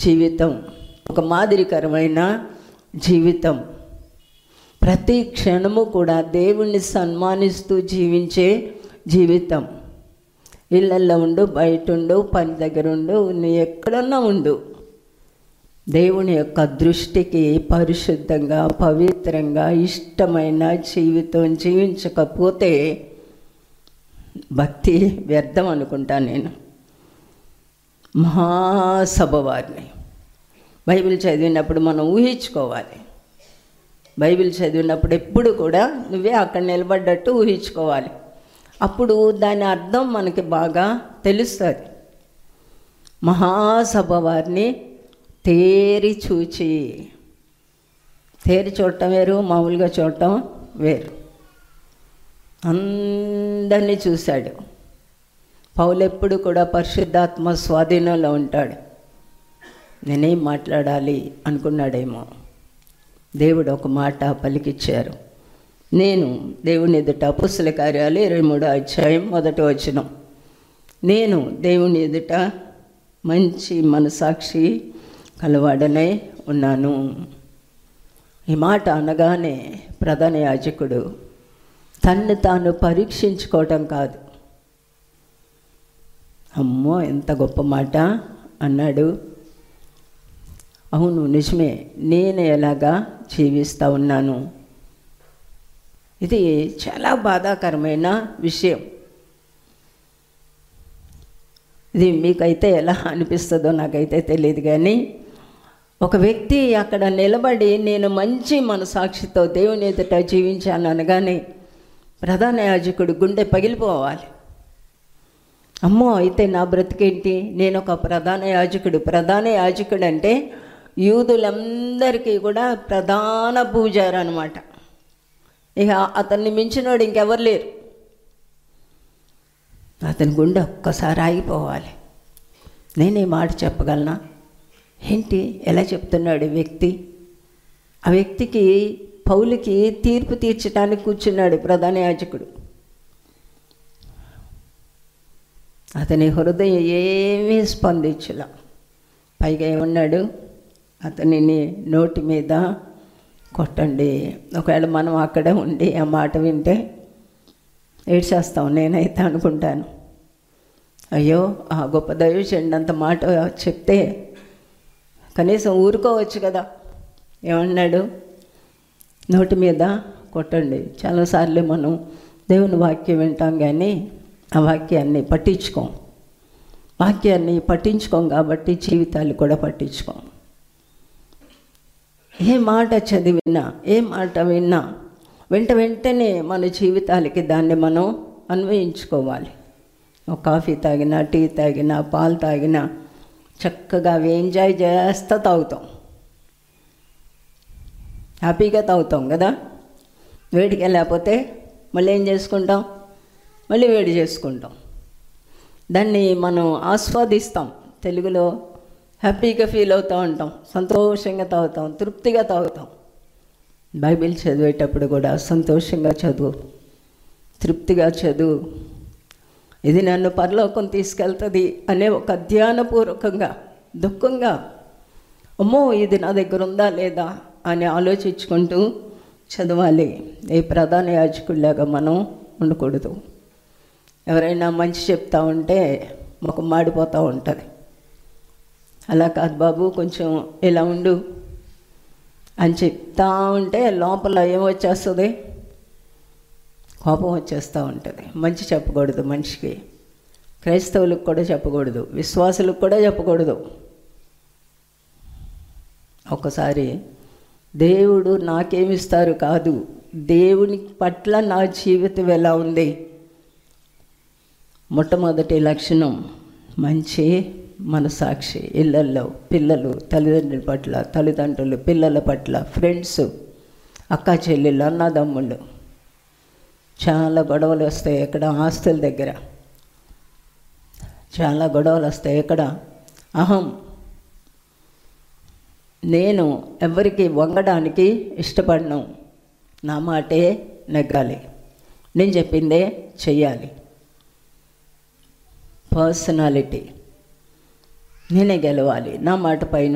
జీవితం ఒక మాదిరికరమైన జీవితం ప్రతి క్షణము కూడా దేవుణ్ణి సన్మానిస్తూ జీవించే జీవితం ఇళ్ళల్లో ఉండు బయట ఉండు పని దగ్గర ఉండు నీ ఎక్కడన్నా ఉండు దేవుని యొక్క దృష్టికి పరిశుద్ధంగా పవిత్రంగా ఇష్టమైన జీవితం జీవించకపోతే భక్తి వ్యర్థం అనుకుంటా నేను మహాసభ వారిని బైబిల్ చదివినప్పుడు మనం ఊహించుకోవాలి బైబిల్ చదివినప్పుడు ఎప్పుడు కూడా నువ్వే అక్కడ నిలబడ్డట్టు ఊహించుకోవాలి అప్పుడు దాని అర్థం మనకి బాగా తెలుస్తుంది మహాసభ వారిని తేరి చూచి తేరి చూడటం వేరు మామూలుగా చూడటం వేరు అందరినీ చూశాడు పౌలు ఎప్పుడు కూడా పరిశుద్ధాత్మ స్వాధీనంలో ఉంటాడు నేనేం మాట్లాడాలి అనుకున్నాడేమో దేవుడు ఒక మాట పలికిచ్చారు నేను దేవుని ఎదుట పుస్తల కార్యాలు ఇరవై మూడో అధ్యాయం మొదటి వచనం నేను దేవుని ఎదుట మంచి మనసాక్షి కలవాడనే ఉన్నాను ఈ మాట అనగానే ప్రధాన యాజకుడు తన్ను తాను పరీక్షించుకోవటం కాదు అమ్మో ఎంత గొప్ప మాట అన్నాడు అవును నిజమే నేను ఎలాగా జీవిస్తూ ఉన్నాను ఇది చాలా బాధాకరమైన విషయం ఇది మీకైతే ఎలా అనిపిస్తుందో నాకైతే తెలియదు కానీ ఒక వ్యక్తి అక్కడ నిలబడి నేను మంచి మనసాక్షితో దేవుని ఎదుట జీవించాను అనగానే ప్రధాన యాజకుడు గుండె పగిలిపోవాలి అమ్మో అయితే నా బ్రతికేంటి నేను ఒక ప్రధాన యాజకుడు ప్రధాన యాజకుడు అంటే యూదులందరికీ కూడా ప్రధాన పూజారు అనమాట ఇక అతన్ని మించినోడు ఇంకెవరు లేరు అతని గుండె ఒక్కసారి ఆగిపోవాలి నేను ఈ మాట చెప్పగలనా ఏంటి ఎలా చెప్తున్నాడు ఈ వ్యక్తి ఆ వ్యక్తికి పౌలికి తీర్పు తీర్చడానికి కూర్చున్నాడు ప్రధాన యాజకుడు అతని హృదయం ఏమీ స్పందించలా పైగా ఏమన్నాడు అతనిని నోటి మీద కొట్టండి ఒకవేళ మనం అక్కడే ఉండి ఆ మాట వింటే ఏడ్చేస్తాం నేనైతే అనుకుంటాను అయ్యో ఆ గొప్ప దైవచండి అంత మాట చెప్తే కనీసం ఊరుకోవచ్చు కదా ఏమన్నాడు నోటి మీద కొట్టండి చాలాసార్లు మనం దేవుని వాక్యం వింటాం కానీ ఆ వాక్యాన్ని పట్టించుకోం వాక్యాన్ని పట్టించుకోం కాబట్టి జీవితాలు కూడా పట్టించుకోం ఏ మాట చదివినా ఏ మాట విన్నా వెంట వెంటనే మన జీవితాలకి దాన్ని మనం అన్వయించుకోవాలి ఒక కాఫీ తాగినా టీ తాగినా పాలు తాగినా చక్కగా అవి ఎంజాయ్ చేస్తా తాగుతాం హ్యాపీగా తాగుతాం కదా వేడికి లేకపోతే మళ్ళీ ఏం చేసుకుంటాం మళ్ళీ వేడి చేసుకుంటాం దాన్ని మనం ఆస్వాదిస్తాం తెలుగులో హ్యాపీగా ఫీల్ అవుతూ ఉంటాం సంతోషంగా తాగుతాం తృప్తిగా తాగుతాం బైబిల్ చదివేటప్పుడు కూడా సంతోషంగా చదువు తృప్తిగా చదువు ఇది నన్ను పరలోకం తీసుకెళ్తుంది అనే ఒక ధ్యానపూర్వకంగా దుఃఖంగా అమ్మో ఇది నా దగ్గర ఉందా లేదా అని ఆలోచించుకుంటూ చదవాలి ఏ ప్రధాన యాజకుల్లాగా మనం ఉండకూడదు ఎవరైనా మంచి చెప్తా ఉంటే మాకు మాడిపోతూ ఉంటుంది అలా కాదు బాబు కొంచెం ఇలా ఉండు అని చెప్తా ఉంటే లోపల ఏమొచ్చేస్తుంది కోపం వచ్చేస్తూ ఉంటుంది మంచి చెప్పకూడదు మనిషికి క్రైస్తవులకు కూడా చెప్పకూడదు విశ్వాసులకు కూడా చెప్పకూడదు ఒకసారి దేవుడు నాకేమిస్తారు కాదు దేవుని పట్ల నా జీవితం ఎలా ఉంది మొట్టమొదటి లక్షణం మంచి మనసాక్షి ఇళ్ళల్లో పిల్లలు తల్లిదండ్రుల పట్ల తల్లిదండ్రులు పిల్లల పట్ల ఫ్రెండ్స్ అక్క చెల్లెళ్ళు అన్నదమ్ముళ్ళు చాలా గొడవలు వస్తాయి ఎక్కడ ఆస్తుల దగ్గర చాలా గొడవలు వస్తాయి ఎక్కడ అహం నేను ఎవరికి వంగడానికి ఇష్టపడను నా మాటే నెగ్గాలి నేను చెప్పిందే చెయ్యాలి పర్సనాలిటీ నేనే గెలవాలి నా మాట పైన